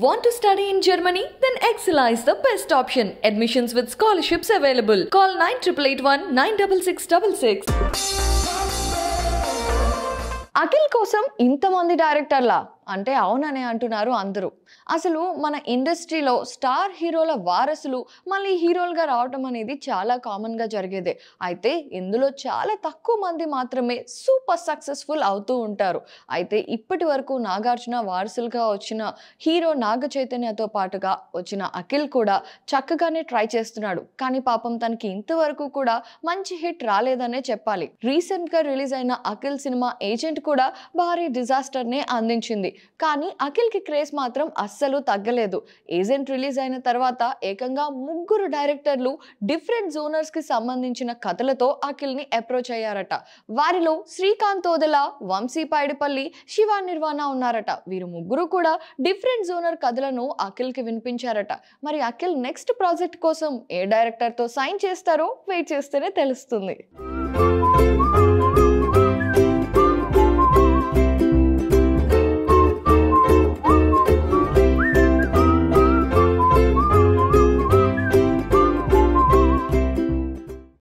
Want to study in Germany? Then Excella is the best option. Admissions with scholarships available. Call 9881 96666. Akhil కోసం ఇంతమంది డైరెక్టర్లా అంటే అవుననే అంటున్నారు అందరూ అసలు మన ఇండస్ట్రీలో స్టార్ హీరోల వారసులు మళ్ళీ హీరోలుగా రావటం అనేది చాలా కామన్గా జరిగేదే అయితే ఇందులో చాలా తక్కువ మంది మాత్రమే సూపర్ సక్సెస్ఫుల్ అవుతూ ఉంటారు అయితే ఇప్పటి వరకు నాగార్జున వారసులుగా వచ్చిన హీరో నాగ చైతన్యతో పాటుగా వచ్చిన అఖిల్ కూడా చక్కగానే ట్రై చేస్తున్నాడు కానీ పాపం తనకి ఇంతవరకు కూడా మంచి హిట్ రాలేదనే చెప్పాలి రీసెంట్ గా రిలీజ్ అయిన అఖిల్ సినిమా ఏజెంట్ కూడా భారీ డిజాస్టర్ నే అందించింది కానీ అఖిల్ కి క్రేజ్ మాత్రం అస్సలు తగ్గలేదు ఏజెంట్ రిలీజ్ అయిన తర్వాత ఏకంగా ముగ్గురు డైరెక్టర్లు డిఫరెంట్ జోనర్స్ కి సంబంధించిన కథలతో అఖిల్ ని అప్రోచ్ అయ్యారట వారిలో శ్రీకాంత్ ఓదెల వంశీ పైడిపల్లి శివ నిర్వాణ ఉన్నారట వీరు ముగ్గురు కూడా డిఫరెంట్ జోనర్ కథలను అఖిల్ కి వినిపించారట మరి అఖిల్ నెక్స్ట్ ప్రాజెక్ట్ కోసం ఏ డైరెక్టర్ తో సైన్ చేస్తారో వెయిట్ చేస్తేనే తెలుస్తుంది